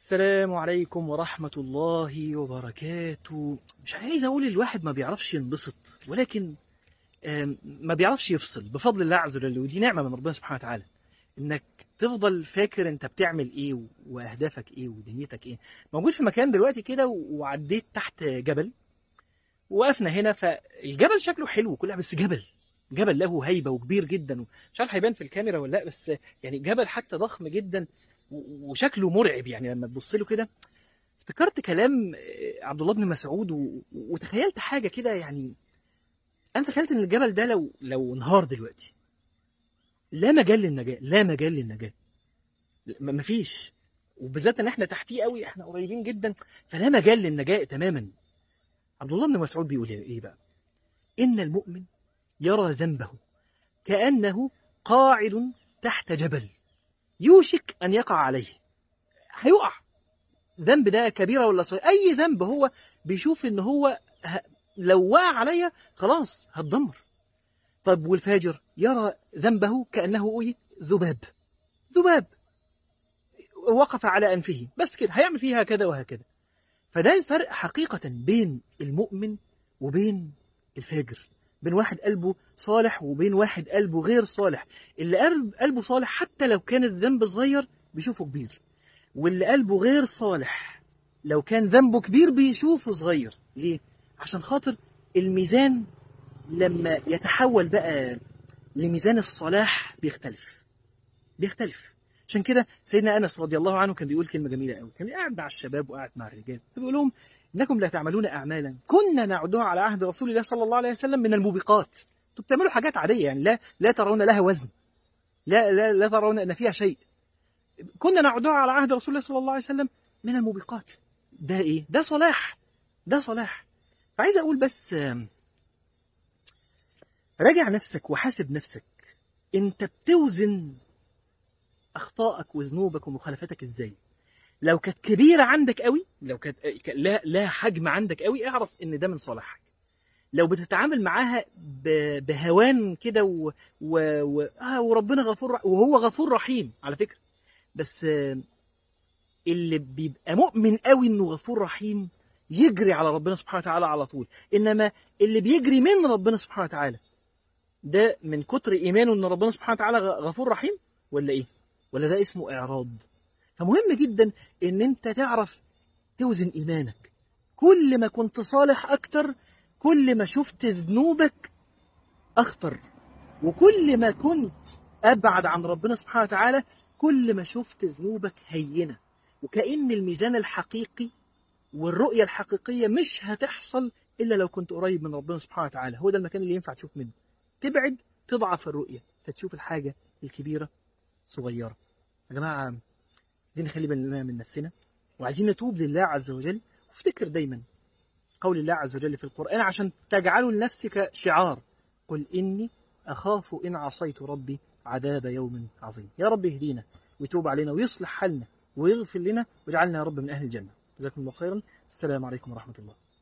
السلام عليكم ورحمة الله وبركاته مش عايز أقول الواحد ما بيعرفش ينبسط ولكن آم، ما بيعرفش يفصل بفضل الله عز وجل ودي نعمة من ربنا سبحانه وتعالى إنك تفضل فاكر أنت بتعمل إيه و- وأهدافك إيه ودنيتك إيه موجود في مكان دلوقتي كده و- وعديت تحت جبل وقفنا هنا فالجبل شكله حلو وكل بس جبل جبل له هيبة وكبير جدا مش عارف هيبان في الكاميرا ولا لا بس يعني جبل حتى ضخم جدا و- وشكله مرعب يعني لما تبص له كده افتكرت كلام آه، عبد الله بن مسعود و- وتخيلت حاجه كده يعني انا تخيلت ان الجبل ده لو لو انهار دلوقتي لا مجال للنجاه لا مجال للنجاه م- مفيش وبالذات ان احنا تحتيه قوي احنا قريبين جدا فلا مجال للنجاه تماما عبد الله بن مسعود بيقول ايه بقى ان المؤمن يرى ذنبه كانه قاعد تحت جبل يوشك ان يقع عليه هيقع ذنب ده كبيره ولا صغيره اي ذنب هو بيشوف ان هو ه... لو وقع عليا خلاص هتدمر طب والفاجر يرى ذنبه كانه ايه ذباب ذباب وقف على انفه بس كده هيعمل فيه هكذا وهكذا فده الفرق حقيقه بين المؤمن وبين الفاجر بين واحد قلبه صالح وبين واحد قلبه غير صالح اللي قلب قلبه صالح حتى لو كان الذنب صغير بيشوفه كبير واللي قلبه غير صالح لو كان ذنبه كبير بيشوفه صغير ليه عشان خاطر الميزان لما يتحول بقى لميزان الصلاح بيختلف بيختلف عشان كده سيدنا انس رضي الله عنه كان بيقول كلمه جميله قوي كان قاعد مع الشباب وقاعد مع الرجال فبيقول لهم انكم لا تعملون اعمالا كنا نعدها على عهد رسول الله صلى الله عليه وسلم من الموبقات انتوا بتعملوا حاجات عاديه يعني لا لا ترون لها وزن لا لا لا ترون ان فيها شيء كنا نعدها على عهد رسول الله صلى الله عليه وسلم من الموبقات ده ايه ده صلاح ده صلاح فعايز اقول بس آم، راجع نفسك وحاسب نفسك انت بتوزن اخطائك وذنوبك ومخالفتك ازاي لو كانت كبيره عندك قوي لو كانت لا لا حجم عندك قوي اعرف ان ده من صلاحك لو بتتعامل معاها ب- بهوان كده و... و... و... آه وربنا غفور رح... وهو غفور رحيم على فكره بس آه، اللي بيبقى مؤمن قوي انه غفور رحيم يجري على ربنا سبحانه وتعالى على طول انما اللي بيجري من ربنا سبحانه وتعالى ده من كتر ايمانه ان ربنا سبحانه وتعالى غ- غفور رحيم ولا ايه ولا ده اسمه اعراض فمهم جدا ان انت تعرف توزن ايمانك كل ما كنت صالح اكتر كل ما شفت ذنوبك اخطر وكل ما كنت ابعد عن ربنا سبحانه وتعالى كل ما شفت ذنوبك هينه وكأن الميزان الحقيقي والرؤية الحقيقية مش هتحصل إلا لو كنت قريب من ربنا سبحانه وتعالى هو ده المكان اللي ينفع تشوف منه تبعد تضعف الرؤية فتشوف الحاجة الكبيرة صغيرة يا جماعة عايزين نخلي بالنا من نفسنا وعايزين نتوب لله عز وجل وافتكر دايما قول الله عز وجل في القرآن عشان تجعلوا لنفسك شعار قل إني أخاف إن عصيت ربي عذاب يوم عظيم يا رب اهدينا ويتوب علينا ويصلح حالنا ويغفر لنا واجعلنا يا رب من أهل الجنة جزاكم الله خيرا السلام عليكم ورحمة الله